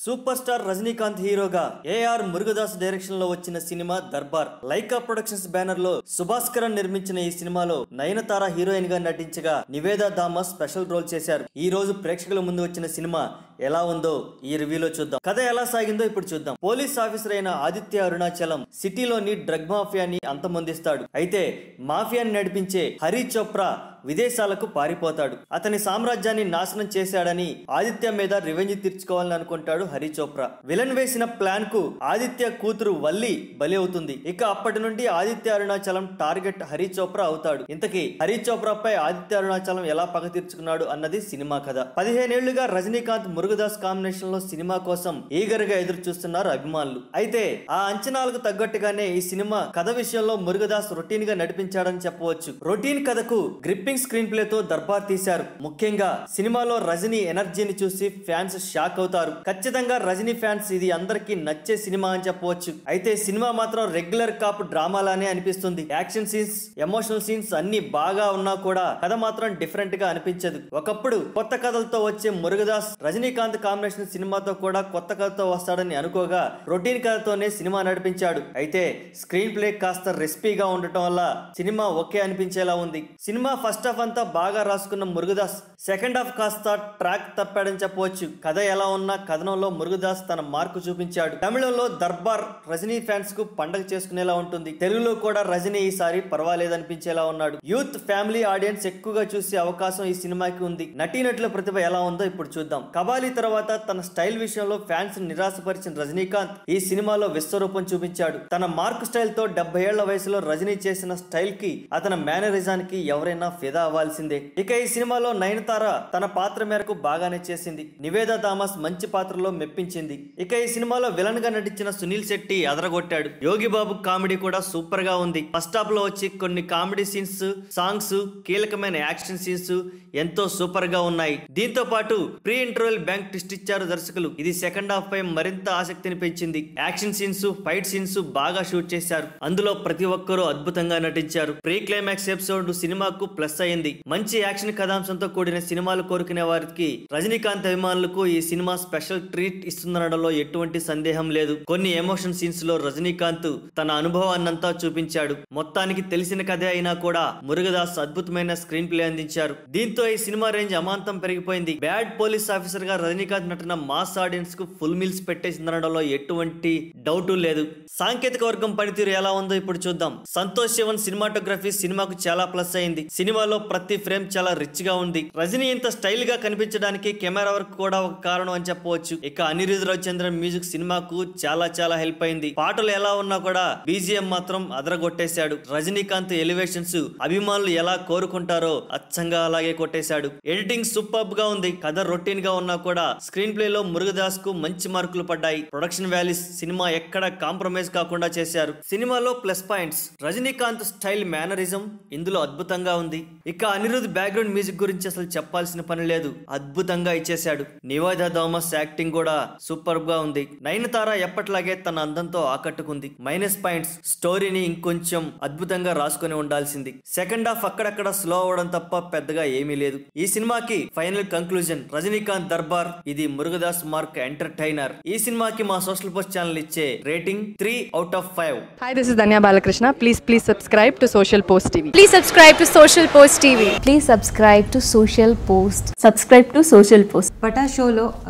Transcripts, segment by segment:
Super star Rajinikanth హీరోగా AR Murugadoss direction లో వచ్చిన cinema Darbar Lyca productions banner లో సుభాస్కరన్ నిర్మించిన ఈ సినిమాలో నయనతార హీరోయిన్ గా నటించగా నివేదా థామస్ స్పెషల్ రోల్ చేశారు ఈ రోజు ప్రేక్షకుల ముందు వచ్చిన సినిమా ఎలా ఉందో ఈ రివ్యూలో చూద్దాం కథ ఎలా సాగిందో ఇప్పుడు చూద్దాం పోలీస్ ఆఫీసర్ అయిన ఆదిత్య అరుణాచలం సిటీలోని డ్రగ్ మాఫియాని అంతమొందిస్తాడు అయితే మాఫియాని నడిపించే హరి చోప్రా విదేశాలకు పారిపోతాడు అతని సామ్రాజ్యాన్ని నాశనం చేశాడని ఆదిత్య మీద రివెంజ్ తీర్చుకోవాలని అనుకుంటాడు హరి చోప్రా విలన్ వేసిన ప్లాన్ కు ఆదిత్య కూతురు వల్లి బలి అవుతుంది ఇక అప్పటి నుండి ఆదిత్య అరుణాచలం టార్గెట్ హరి చోప్రా అవుతాడు ఇంతకీ హరి చోప్రాపై ఆదిత్య అరుణాచలం ఎలా పగ తీర్చుకున్నాడు అన్నది సినిమా కథ పదిహేనేళ్లుగా రజనీకాంత్ మురుగదాస్ కాంబినేషన్ లో సినిమా కోసం ఈగర్ గా ఎదురు చూస్తున్నారు అభిమానులు అయితే ఆ అంచనాలకు తగ్గట్టుగానే ఈ సినిమా కథ విషయంలో మురుగదాస్ రొటీన్ గా నడిపించాడని చెప్పవచ్చు రొటీన్ కథకు గ్రిప్పింగ్ స్క్రీన్ ప్లే తో దర్బార్ తీశారు ముఖ్యంగా సినిమాలో రజనీ ఎనర్జీని చూసి ఫ్యాన్స్ షాక్ అవుతారు ఖచ్చితంగా రజనీ ఫ్యాన్స్ ఇది అందరికీ నచ్చే సినిమా అని చెప్పవచ్చు అయితే సినిమా మాత్రం రెగ్యులర్ కాప్ డ్రామాలానే అనిపిస్తుంది యాక్షన్ సీన్స్ ఎమోషనల్ సీన్స్ అన్ని బాగా ఉన్నా కూడా కథ మాత్రం డిఫరెంట్ గా అనిపించదు ఒకప్పుడు కొత్త కథలతో వచ్చే మురుగదాస్ రజనీకాంత్ కాంబినేషన్ సినిమాతో కూడా కొత్త కథతో వస్తాడని అనుకోగా రొటీన్ కథతోనే సినిమా నడిపించాడు అయితే స్క్రీన్ ప్లే కాస్త రెసిపీగా ఉండటం వల్ల సినిమా ఒకే అనిపించేలా ఉంది సినిమా ఫస్ట్ హాఫ్ అంతా బాగా రాసుకున్న మురుగదాస్ సెకండ్ హాఫ్ కాస్త ట్రాక్ తప్పాడని చెప్పవచ్చు కథ ఎలా ఉన్నా కథనంలో మురుగదాస్ తన మార్కు చూపించాడు తమిళంలో దర్బార్ రజనీ ఫ్యాన్స్ కు పండగ చేసుకునేలా ఉంటుంది తెలుగులో కూడా రజనీ ఈసారి పర్వాలేదనిపించేలా ఉన్నాడు యూత్ ఫ్యామిలీ ఆడియన్స్ ఎక్కువగా చూసే అవకాశం ఈ సినిమాకి ఉంది నటీనటుల ప్రతిభ ఎలా ఉందో ఇప్పుడు చూద్దాం కబాలి తర్వాత తన స్టైల్ విషయంలో ఫ్యాన్స్ నిరాశపరిచిన రజనీకాంత్ ఈ సినిమాలో విశ్వరూపం చూపించాడు తన మార్క్ స్టైల్ తో డెబ్బై ఏళ్ల వయసులో రజనీ చేసిన స్టైల్ కి అతని మేనరిజానికి ఎవరైనా ఫిదా అవ్వాల్సిందే ఇక ఈ సినిమాలో నయనతార తన పాత్ర మేరకు బాగానే చేసింది నివేదా థామస్ మంచి పాత్రలో మెప్పించింది ఇక ఈ సినిమాలో విలన్ గా నటించిన సునీల్ శెట్టి అదరగొట్టాడు యోగి బాబు కామెడీ కూడా సూపర్ గా ఉంది ఫస్ట్ హాఫ్ లో వచ్చి కొన్ని కామెడీ సీన్స్ సాంగ్స్ కీలకమైన యాక్షన్ సీన్స్ ఎంతో సూపర్ గా ఉన్నాయి దీంతో పాటు ప్రీ ఇంటర్వెల్ బ్యాంక్ ట్విస్ట్ ఇచ్చారు దర్శకులు ఇది సెకండ్ హాఫ్ పై మరింత ఆసక్తిని పెంచింది యాక్షన్ సీన్స్ ఫైట్ సీన్స్ బాగా షూట్ చేశారు అందులో ప్రతి ఒక్కరూ అద్భుతంగా నటించారు ప్రీ క్లైమాక్స్ ఎపిసోడ్ సినిమాకు ప్లస్ అయింది మంచి యాక్షన్ కథాంశంతో కూడిన సినిమాలు కోరుకునే వారికి రజనీకాంత్ అభిమానులకు ఈ సినిమా స్పెషల్ ట్రీట్ ఇస్తుందనడంలో ఎటువంటి సందేహం లేదు కొన్ని ఎమోషన్ సీన్స్ లో రజనీకాంత్ తన అనుభవాన్నంతా చూపించాడు మొత్తానికి తెలిసిన కథే అయినా కూడా మురుగదాస్ అద్భుతమైన స్క్రీన్ ప్లే అందించారు దీంతో ఈ సినిమా రేంజ్ అమాంతం పెరిగిపోయింది బ్యాడ్ పోలీస్ ఆఫీసర్ గా రజనీకాంత్ నటన మాస్ ఆడియన్స్ కు ఫుల్ మీల్స్ పెట్టేసిందనడంలో ఎటువంటి డౌట్ లేదు సాంకేతిక వర్గం పనితీరు ఎలా ఉందో ఇప్పుడు చూద్దాం సంతోష్ శివన్ సినిమాటోగ్రఫీ సినిమాకు చాలా ప్లస్ అయింది సినిమాలో ప్రతి ఫ్రేమ్ చాలా రిచ్ గా ఉంది రజనీ ఇంత స్టైల్ గా కనిపించడానికి కెమెరా వర్క్ కూడా ఒక కారణం అని చెప్పవచ్చు ఇక అనిరుద్ రవిచంద్రన్ మ్యూజిక్ సినిమాకు చాలా చాలా హెల్ప్ అయింది పాటలు ఎలా ఉన్నా కూడా బీజిఎం మాత్రం అదరగొట్టేశాడు రజనీకాంత్ ఎలివేషన్స్ అభిమానులు ఎలా కోరుకుంటారో అచ్చంగా అలాగే కొట్టేశాడు ఎడిటింగ్ సూపర్ గా ఉంది కథ రొటీన్ గా ఉన్నా కూడా స్క్రీన్ ప్లే లో మురుగదాస్ కు మంచి మార్కులు పడ్డాయి ప్రొడక్షన్ వాల్యూస్ సినిమా ఎక్కడ కాంప్రమైజ్ కాకుండా చేశారు సినిమాలో plus points Rajinikanth style mannerism ఇందులో అద్భుతంగా ఉంది ఇక అనిరుద్ బ్యాక్గ్రౌండ్ మ్యూజిక్ గురించి అసలు చెప్పాల్సిన పని లేదు అద్భుతంగా ఇచ్చేశాడు నివేదా థామస్ యాక్టింగ్ కూడా సూపర్ గా ఉంది నయనతార ఎప్పట్లాగే తన అందంతో ఆకట్టుకుంది మైనస్ పాయింట్స్ స్టోరీని ఇంకొంచెం అద్భుతంగా రాసుకొని ఉండాల్సింది సెకండ్ హాఫ్ అక్కడక్కడ స్లో అవడం తప్ప పెద్దగా ఏమీ లేదు ఈ సినిమాకి ఫైనల్ కంక్లూజన్ రజనీకాంత్ దర్బార్ ఇది మురుగదాస్ మార్క్ ఎంటర్టైనర్ ఈ సినిమాకి మా సోషల్ పోస్ట్ ఛానల్ ఇచ్చే rating three out of five Hi, this is Danya Balakrishna. Please, please subscribe to Social Post TV. Please subscribe to Social Post TV. Please subscribe to Social Post. Subscribe to social post పటా షోలో ఆ,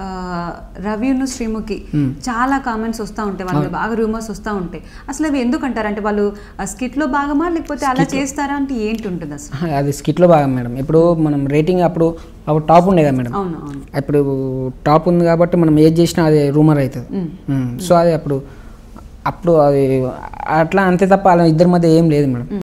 రవిను శ్రీముఖి చాలా comments వస్తూ ఉంటాయి వాళ్ళ మీద బాగా rumours వస్తూ ఉంటాయి అసలు అవి ఎందుకు అంటారు అంటే వాళ్ళు స్కిట్ లో భాగమా లేకపోతే అలా చేస్తారా అంటే ఏంటి ఉంటుంది అసలు ఆహా, అది స్కిట్లో భాగం మేడం ఇప్పుడు మనం రేటింగ్ అప్పుడు అప్పుడు టాప్ ఉండే కదా మేడం అవును అవును ఇప్పుడు టాప్ ఉంది కాబట్టి మనం ఏది చేసినా అది రూమర్ అవుతుంది సో అది అప్పుడు అప్పుడు అది అట్లా అంతే తప్ప అలా ఇద్దరి మధ్య ఏం లేదు మేడం